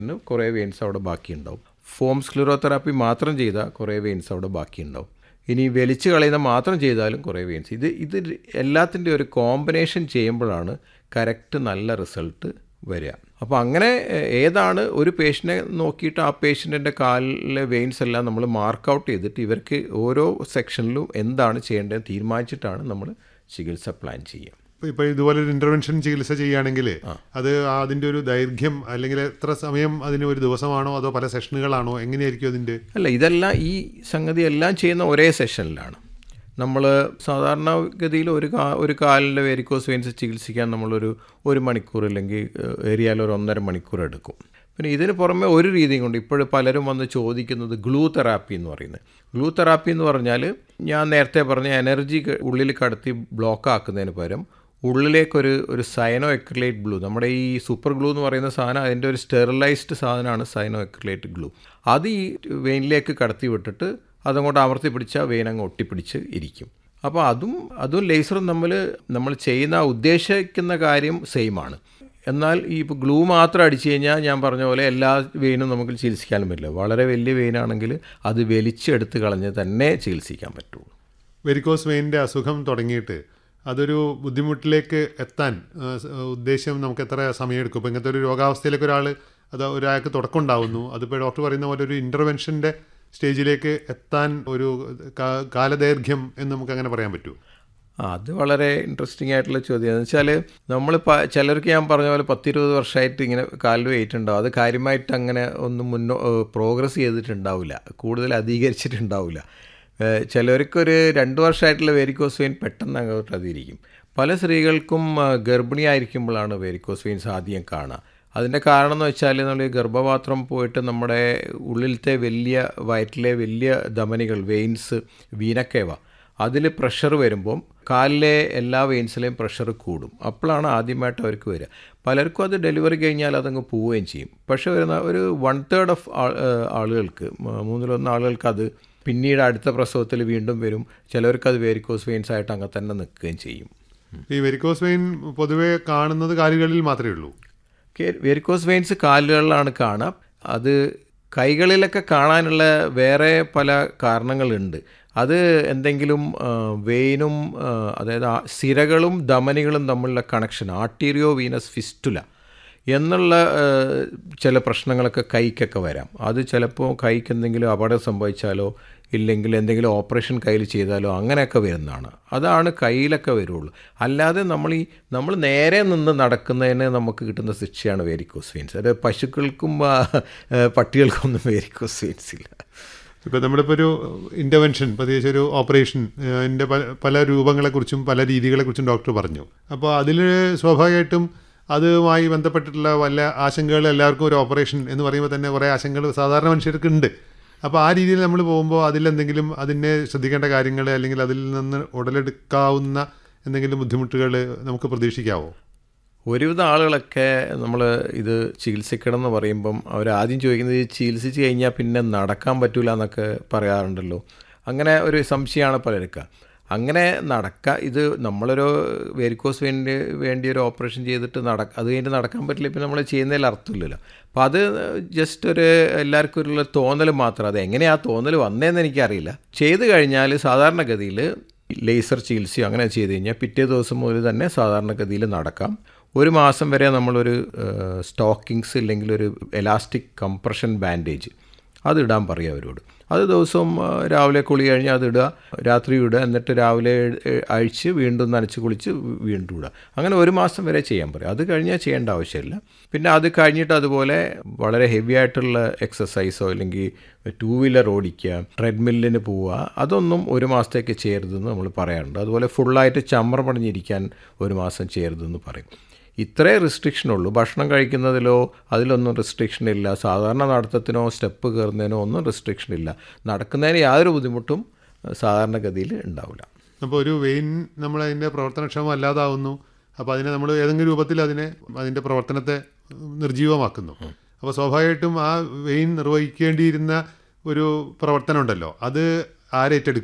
ന് കുറേ വെയിൻസ് അവിടെ ബാക്കിയുണ്ടാവും ഫോം സ്ക്ലിറോതെറാപ്പി മാത്രം ചെയ്താൽ കുറേ വെയിൻസ് അവിടെ ബാക്കിയുണ്ടാവും ഇനി വലിച്ചു കളയുന്ന മാത്രം ചെയ്താലും കുറേ വെയിൻസ് ഇത് ഇത് എല്ലാത്തിൻ്റെ ഒരു കോമ്പിനേഷൻ ചെയ്യുമ്പോഴാണ് കറക്റ്റ് നല്ല റിസൾട്ട് വരിക അപ്പോൾ അങ്ങനെ എ- ഏതാണ് ഒരു പേഷ്യനെ നോക്കിയിട്ട് ആ പേഷ്യൻറ്റിൻ്റെ കാലിലെ വെയിൻസ് എല്ലാം നമ്മൾ മാർക്ക് ഔട്ട് ചെയ്തിട്ട് ഇവർക്ക് ഓരോ സെക്ഷനിലും എന്താണ് ചെയ്യേണ്ടത് തീരുമാനിച്ചിട്ടാണ് നമ്മൾ ചികിത്സ പ്ലാൻ ചെയ്യുക ഇപ്പൊ ഇതുപോലെ ഒരു ഇന്റർവെൻഷൻ ചികിത്സ ചെയ്യുകയാണെങ്കിൽ അത് അതിന്റെ ഒരു ദൈർഘ്യം അല്ലെങ്കിൽ എത്ര സമയം അതിന് ഒരു ദിവസമാണോ അതോ പല സെഷനുകളാണോ എങ്ങനെയായിരിക്കും അതിന്റെ അല്ല ഇതെല്ലാം ഈ സംഗതി എല്ലാം ചെയ്യുന്ന ഒരേ സെഷനിലാണ് നമ്മൾ സാധാരണഗതിയിൽ ഒരു കാ ഒരു കാലിൻ്റെ വേരിക്കോസ് വെയിൻസ് ചികിത്സിക്കാൻ നമ്മളൊരു ഒരു മണിക്കൂർ അല്ലെങ്കിൽ ഏരിയയിൽ ഒരു ഒന്നര മണിക്കൂർ എടുക്കും പിന്നെ ഇതിന് പുറമെ ഒരു രീതിയും കൊണ്ട് ഇപ്പോൾ പലരും വന്ന് ചോദിക്കുന്നത് ഗ്ലൂ തെറാപ്പി എന്ന് പറയുന്നത് ഗ്ലൂ തെറാപ്പി എന്ന് പറഞ്ഞാൽ ഞാൻ നേരത്തെ പറഞ്ഞ എനർജി ഉള്ളിൽ കടത്തി ബ്ലോക്ക് ആക്കുന്നതിന് പകരം ഉള്ളിലേക്കൊരു ഒരു സൈനോ എക്രിലേറ്റ് ഗ്ലൂ നമ്മുടെ ഈ സൂപ്പർ ഗ്ലൂ എന്ന് പറയുന്ന സാധനം അതിൻ്റെ ഒരു സ്റ്റെറിലൈസ്ഡ് സാധനമാണ് സൈനോ എക്രിലേറ്റ് ഗ്ലൂ അത് ഈ വെയിനിലേക്ക് കടത്തി വിട്ടിട്ട് അതങ്ങോട്ട് അമർത്തി പിടിച്ചാൽ വെയിൻ അങ്ങ് ഒട്ടിപ്പിടിച്ച് ഇരിക്കും അപ്പോൾ അതും അതും ലേസറും തമ്മിൽ നമ്മൾ ചെയ്യുന്ന ഉദ്ദേശിക്കുന്ന കാര്യം സെയിം ആണ് എന്നാൽ ഈ ഇപ്പോൾ ഗ്ലൂ മാത്രം അടിച്ചു കഴിഞ്ഞാൽ ഞാൻ പറഞ്ഞ പോലെ എല്ലാ വെയിനും നമുക്ക് ചികിത്സിക്കാനും പറ്റില്ല വളരെ വലിയ വെയിനാണെങ്കിൽ അത് വലിച്ചെടുത്ത് കളഞ്ഞ് തന്നെ ചികിത്സിക്കാൻ പറ്റുള്ളൂ വെരിക്കോസ് വെയിൻ്റെ അസുഖം തുടങ്ങിയിട്ട് അതൊരു ബുദ്ധിമുട്ടിലേക്ക് എത്താൻ ആ, സ- ഉദ്ദേശം നമുക്ക് എത്ര സമയമെടുക്കും ഇപ്പോൾ ഇങ്ങനത്തെ ഒരു രോഗാവസ്ഥയിലേക്ക് ഒരാൾ അത് ഒരാൾക്ക് തുടക്കം ഉണ്ടാവുന്നു അതിപ്പോൾ ഡോക്ടർ പറയുന്ന പോലെ ഒരു ഇൻ്റർവെൻഷൻ്റെ സ്റ്റേജിലേക്ക് എത്താൻ ഒരു കാ- കാലദൈർഘ്യം എന്ന് നമുക്ക് അങ്ങനെ പറയാൻ പറ്റുമോ ആ, അത് വളരെ ഇൻട്രസ്റ്റിംഗ് ആയിട്ടുള്ള ചോദ്യം എന്ന് വെച്ചാൽ നമ്മൾ ചിലർക്ക് ഞാൻ പറഞ്ഞ പോലെ പത്തിരുപത് വർഷമായിട്ട് ഇങ്ങനെ കാലിൽ വെയിറ്റ് ഉണ്ടാവും അത് കാര്യമായിട്ട് അങ്ങനെ ഒന്നും മുന്നോ പ്രോഗ്രസ് ചെയ്തിട്ടുണ്ടാവില്ല കൂടുതൽ അധികരിച്ചിട്ടുണ്ടാവില്ല ഏഹ് ചിലർക്കൊരു രണ്ട് വർഷമായിട്ടുള്ള വേരിക്കോസ് വെയിൻ പെട്ടെന്ന് അങ്ങോട്ട് അതിരിക്കും പല സ്ത്രീകൾക്കും ആ, ഗർഭിണിയായിരിക്കുമ്പോഴാണ് വേരിക്കോസ് വെയിൻസ് ആദ്യം കാണുക അതിൻ്റെ കാരണം എന്ന് വെച്ചാൽ നമ്മൾ ഈ ഗർഭപാത്രം പോയിട്ട് നമ്മുടെ ഉള്ളിലത്തെ വലിയ വയറ്റിലെ വലിയ ധമനികൾ വെയിൻസ് വീനക്കേവ അതിൽ പ്രഷർ വരുമ്പം കാലിലെ എല്ലാ വെയിൻസിലെയും പ്രഷർ കൂടും അപ്പോഴാണ് ആദ്യമായിട്ട് അവർക്ക് വരിക പലർക്കും അത് ഡെലിവറി കഴിഞ്ഞാൽ അതങ്ങ് പോവുകയും ചെയ്യും പക്ഷേ വരുന്ന ഒരു വൺ തേർഡ് ഓഫ് ആളുകൾക്ക് മ- മൂന്നിലൊന്ന് ആളുകൾക്ക് അത് പിന്നീട് അടുത്ത പ്രസവത്തിൽ വീണ്ടും വരും ചിലവർക്ക് അത് വേരിക്കോസ് വെയിൻസ് ആയിട്ട് അങ്ങനെ തന്നെ നിൽക്കുകയും ചെയ്യും ഈ വെരിക്കോസ് വെയിൻ പൊതുവെ കാണുന്നത് കാലുകളിൽ മാത്രമേ ഉള്ളൂ വെരിക്കോസ് വെയിൻസ് കാലുകളിലാണ് കാണാം അത് കൈകളിലൊക്കെ കാണാനുള്ള വേറെ പല കാരണങ്ങളുണ്ട് അത് എന്തെങ്കിലും ആ, വെയിനും ആ, അതായത് ആ സിരകളും ധമനികളും തമ്മിലുള്ള കണക്ഷൻ ആർട്ടീരിയോ വീനസ് ഫിസ്റ്റുല എന്നുള്ള ആ, ചില പ്രശ്നങ്ങളൊക്കെ കൈക്കൊക്കെ വരാം അത് ചിലപ്പോൾ കൈക്ക് എന്തെങ്കിലും അപകടം സംഭവിച്ചാലോ ഇല്ലെങ്കിൽ എന്തെങ്കിലും ഓപ്പറേഷൻ കയ്യിൽ ചെയ്താലോ അങ്ങനെയൊക്കെ വരുന്നതാണ് അതാണ് കയ്യിലൊക്കെ വരുള്ളൂ അല്ലാതെ നമ്മൾ ഈ നമ്മൾ നേരെ നിന്ന് നടക്കുന്നതിന് നമുക്ക് കിട്ടുന്ന ശിക്ഷയാണ് വേരിക്കോസ് വെയിൻസ് അത് പശുക്കൾക്കും ആ, ആ, പട്ടികൾക്കൊന്നും വേരിക്കോസ് വെയിൻസ് ഇല്ല ഇപ്പോൾ നമ്മളിപ്പോൾ ഒരു ഇൻ്റർവെൻഷൻ പ്രത്യേകിച്ച് ഒരു ഓപ്പറേഷൻ അതിൻ്റെ പല പല രൂപങ്ങളെക്കുറിച്ചും പല രീതികളെക്കുറിച്ചും ഡോക്ടർ പറഞ്ഞു അപ്പോൾ അതിൽ സ്വാഭാവികമായിട്ടും അതുമായി ബന്ധപ്പെട്ടിട്ടുള്ള വല്ല ആശങ്കകൾ എല്ലാവർക്കും ഒരു ഓപ്പറേഷൻ എന്ന് പറയുമ്പോൾ തന്നെ കുറേ ആശങ്കകൾ സാധാരണ മനുഷ്യർക്ക് ഉണ്ട് അപ്പോൾ ആ രീതിയിൽ നമ്മൾ പോകുമ്പോൾ അതിലെന്തെങ്കിലും അതിനെ ശ്രദ്ധിക്കേണ്ട കാര്യങ്ങൾ അല്ലെങ്കിൽ അതിൽ നിന്ന് ഉടലെടുക്കാവുന്ന എന്തെങ്കിലും ബുദ്ധിമുട്ടുകൾ നമുക്ക് പ്രതീക്ഷിക്കാവോ ഒരുവിധം ആളുകളൊക്കെ നമ്മൾ ഇത് ചികിത്സിക്കണം എന്ന് പറയുമ്പം അവർ ആദ്യം ചോദിക്കുന്നത് ഈ ചികിത്സിച്ച് കഴിഞ്ഞാൽ പിന്നെ നടക്കാൻ പറ്റൂല എന്നൊക്കെ പറയാറുണ്ടല്ലോ അങ്ങനെ ഒരു സംശയമാണ് പലർക്കും അങ്ങനെ നടക്ക ഇത് നമ്മളൊരു വേരിക്കോസ് വേണ്ടി വേണ്ടി ഒരു ഓപ്പറേഷൻ ചെയ്തിട്ട് നട അത് കഴിഞ്ഞിട്ട് നടക്കാൻ പറ്റില്ല ഇപ്പം നമ്മൾ ചെയ്യുന്നതിൽ അർത്ഥമില്ലല്ലോ അപ്പോൾ അത് ജസ്റ്റ് ഒരു എല്ലാവർക്കും ഒരു തോന്നൽ മാത്രം അത് എങ്ങനെയാ തോന്നൽ വന്നതെന്ന് എനിക്കറിയില്ല ചെയ്ത് കഴിഞ്ഞാൽ സാധാരണഗതിയിൽ ലേസർ ചികിത്സയോ അങ്ങനെ ചെയ്ത് കഴിഞ്ഞാൽ പിറ്റേ ദിവസം മുതൽ തന്നെ സാധാരണഗതിയിൽ നടക്കാം ഒരു മാസം വരെ നമ്മളൊരു സ്റ്റോക്കിങ്സ് ഇല്ലെങ്കിൽ ഒരു എലാസ്റ്റിക് കംപ്രഷൻ ബാൻഡേജ് അത് ഇടാൻ പറയും അവരോട് അത് ദിവസവും ആ, രാവിലെ കുളി കഴിഞ്ഞ് അത് ഇടുക രാത്രി ഇടുക എന്നിട്ട് രാവിലെ എ- അഴിച്ച് വീണ്ടും നനച്ച് കുളിച്ച് വീ- വീണ്ടും ഇടുക അങ്ങനെ ഒരു മാസം വരെ ചെയ്യാൻ പറയും അത് കഴിഞ്ഞാൽ ചെയ്യേണ്ട ആവശ്യമില്ല പിന്നെ അത് കഴിഞ്ഞിട്ട് അതുപോലെ വളരെ ഹെവി ആയിട്ടുള്ള എക്സസൈസോ അല്ലെങ്കിൽ ടൂ വീലർ ഓടിക്കുക ട്രെഡ്മില്ലിന് പോവുക അതൊന്നും ഒരു മാസത്തേക്ക് ചെയ്യരുതെന്ന് നമ്മൾ പറയാറുണ്ട് അതുപോലെ ഫുള്ളായിട്ട് ചമ്മർ പണിഞ്ഞിരിക്കാൻ ഒരു മാസം ചെയ്യരുതെന്ന് പറയും ഇത്രേ റെസ്ട്രിക്ഷൻ ഉള്ളൂ ഭക്ഷണം കഴിക്കുന്നതിലോ അതിലൊന്നും റെസ്ട്രിക്ഷൻ ഇല്ല സാധാരണ നടത്തത്തിനോ സ്റ്റെപ്പ് കയറുന്നതിനോ ഒന്നും റെസ്ട്രിക്ഷൻ ഇല്ല നടക്കുന്നതിന് യാതൊരു ബുദ്ധിമുട്ടും അഹ് സാധാരണഗതിയിൽ ഉണ്ടാവില്ല അപ്പോൾ ഒരു വെയിൻ നമ്മൾ അതിൻ്റെ പ്രവർത്തനക്ഷമം അല്ലാതാവുന്നു അപ്പോൾ അതിനെ നമ്മൾ ഏതെങ്കിലും രൂപത്തിൽ അതിനെ അതിൻ്റെ പ്രവർത്തനത്തെ നിർജീവമാക്കുന്നു അപ്പോൾ സ്വാഭാവികമായിട്ടും ആ വെയിൻ നിർവഹിക്കേണ്ടിയിരുന്ന ഒരു പ്രവർത്തനം ഉണ്ടല്ലോ അത് ആരേറ്റെടുക്കും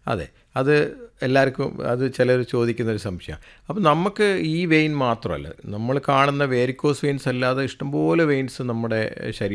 അതെ അത് എല്ലാവർക്കും അത് ചിലർ ചോദിക്കുന്ന ഒരു സംശയമാണ് അപ്പം നമുക്ക് ഈ വെയിൻ മാത്രമല്ല നമ്മൾ കാണുന്ന വേരിക്കോസ് വെയിൻസ് അല്ലാതെ ഇഷ്ടംപോലെ വെയിൻസ് നമ്മുടെ ശരീരത്തിൽ